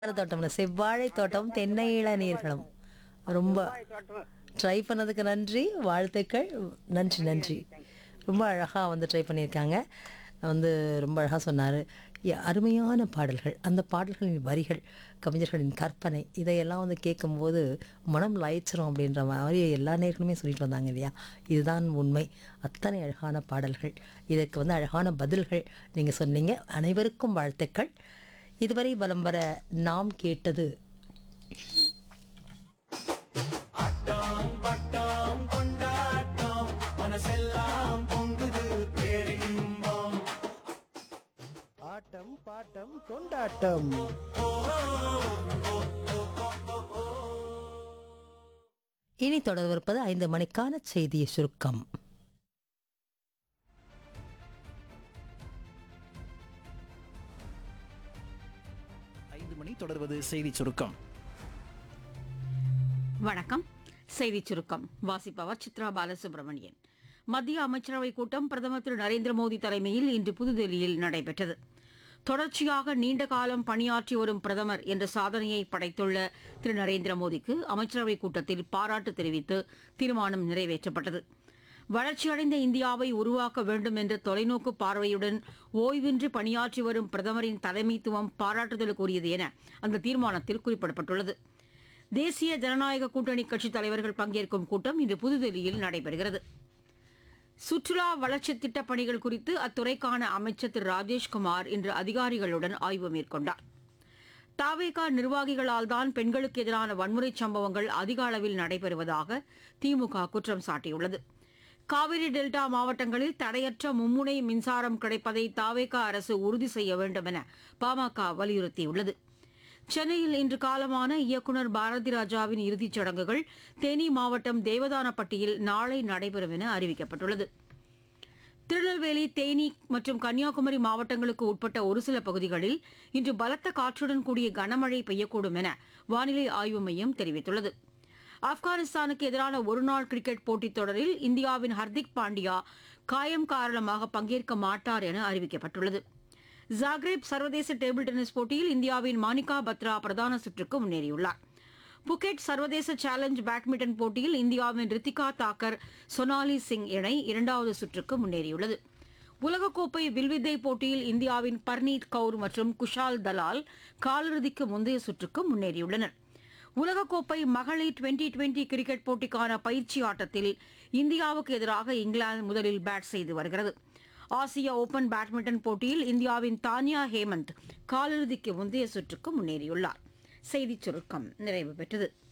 தோட்டம்ல செவ்வாழை தோட்டம் தென்னை இளநீர்களும் ரொம்ப ட்ரை பண்ணதுக்கு நன்றி வாழ்த்துக்கள் நன்றி நன்றி ரொம்ப அழகாக வந்து ட்ரை பண்ணியிருக்காங்க வந்து ரொம்ப அழகாக சொன்னார் அருமையான பாடல்கள் அந்த பாடல்களின் வரிகள் கவிஞர்களின் கற்பனை இதையெல்லாம் வந்து கேட்கும்போது மனம் லயிச்சிரும் அப்படின்ற மாதிரி எல்லா நேர்களுமே சொல்லிட்டு வந்தாங்க இல்லையா இதுதான் உண்மை அத்தனை அழகான பாடல்கள் இதற்கு வந்து அழகான பதில்கள் நீங்கள் சொன்னீங்க அனைவருக்கும் வாழ்த்துக்கள் இதுவரை வலம் வர நாம் கேட்டது ஆட்டம் பாட்டம் கொண்டாட்டம் இனி தொடர்விருப்பது ஐந்து மணிக்கான செய்திய சுருக்கம் ஐந்து மணி தொடர்வது செய்தி சுருக்கம் வணக்கம் செய்திச் சுருக்கம் வாசிப்பவர் சித்ரா பாலசுப்ரமணியன் மத்திய அமைச்சரவைக் கூட்டம் பிரதமர் திரு நரேந்திர மோடி தலைமையில் இன்று புதுதில்லியில் நடைபெற்றது தொடர்ச்சியாக நீண்ட காலம் பணியாற்றி வரும் பிரதமர் என்ற சாதனையை படைத்துள்ள திரு நரேந்திர மோடிக்கு அமைச்சரவைக் கூட்டத்தில் பாராட்டு தெரிவித்து தீர்மானம் நிறைவேற்றப்பட்டது வளர்ச்சியடைந்த இந்தியாவை உருவாக்க வேண்டும் என்ற தொலைநோக்கு பார்வையுடன் ஓய்வின்றி பணியாற்றி வரும் பிரதமரின் தலைமைத்துவம் பாராட்டுதலுக்குரியது என அந்த தீர்மானத்தில் குறிப்பிடப்பட்டுள்ளது தேசிய ஜனநாயக கூட்டணி கட்சித் தலைவர்கள் பங்கேற்கும் கூட்டம் இன்று புதுதில்லியில் நடைபெறுகிறது சுற்றுலா வளர்ச்சி திட்டப் பணிகள் குறித்து அத்துறைக்கான அமைச்சர் திரு ராஜேஷ்குமார் இன்று அதிகாரிகளுடன் ஆய்வு மேற்கொண்டார் தாவேகா நிர்வாகிகளால் தான் பெண்களுக்கு எதிரான வன்முறைச் சம்பவங்கள் அதிக அளவில் நடைபெறுவதாக திமுக குற்றம் சாட்டியுள்ளது காவிரி டெல்டா மாவட்டங்களில் தடையற்ற மும்முனை மின்சாரம் கிடைப்பதை தாவேகா அரசு உறுதி செய்ய வேண்டும் என பாமக வலியுறுத்தியுள்ளது சென்னையில் இன்று காலமான இயக்குநர் பாரதி ராஜாவின் இறுதிச் சடங்குகள் தேனி மாவட்டம் தேவதானப்பட்டியில் நாளை நடைபெறும் என அறிவிக்கப்பட்டுள்ளது திருநெல்வேலி தேனி மற்றும் கன்னியாகுமரி மாவட்டங்களுக்கு உட்பட்ட ஒரு சில பகுதிகளில் இன்று பலத்த காற்றுடன் கூடிய கனமழை பெய்யக்கூடும் என வானிலை ஆய்வு மையம் தெரிவித்துள்ளது ஆப்கானிஸ்தானுக்கு எதிரான ஒருநாள் கிரிக்கெட் போட்டித் தொடரில் இந்தியாவின் ஹர்திக் பாண்டியா காயம் காரணமாக பங்கேற்க மாட்டார் என அறிவிக்கப்பட்டுள்ளது ஜாக்ரேப் சர்வதேச டேபிள் டென்னிஸ் போட்டியில் இந்தியாவின் மானிகா பத்ரா பிரதான சுற்றுக்கு முன்னேறியுள்ளார் புகெட் சர்வதேச சேலஞ்ச் பேட்மிண்டன் போட்டியில் இந்தியாவின் ரித்திகா தாக்கர் சொனாலி சிங் இணை இரண்டாவது சுற்றுக்கு முன்னேறியுள்ளது உலகக்கோப்பை வில்வித்தை போட்டியில் இந்தியாவின் பர்னீத் கவுர் மற்றும் குஷால் தலால் காலிறுதிக்கு முந்தைய சுற்றுக்கு முன்னேறியுள்ளனர் உலகக்கோப்பை மகளிர் டுவெண்டி டுவெண்டி கிரிக்கெட் போட்டிக்கான பயிற்சி ஆட்டத்தில் இந்தியாவுக்கு எதிராக இங்கிலாந்து முதலில் பேட் செய்து வருகிறது ஆசிய ஓபன் பேட்மிண்டன் போட்டியில் இந்தியாவின் தானியா ஹேமந்த் காலிறுதிக்கு முந்தைய சுற்றுக்கு முன்னேறியுள்ளார் செய்திச் சுருக்கம் நிறைவு பெற்றது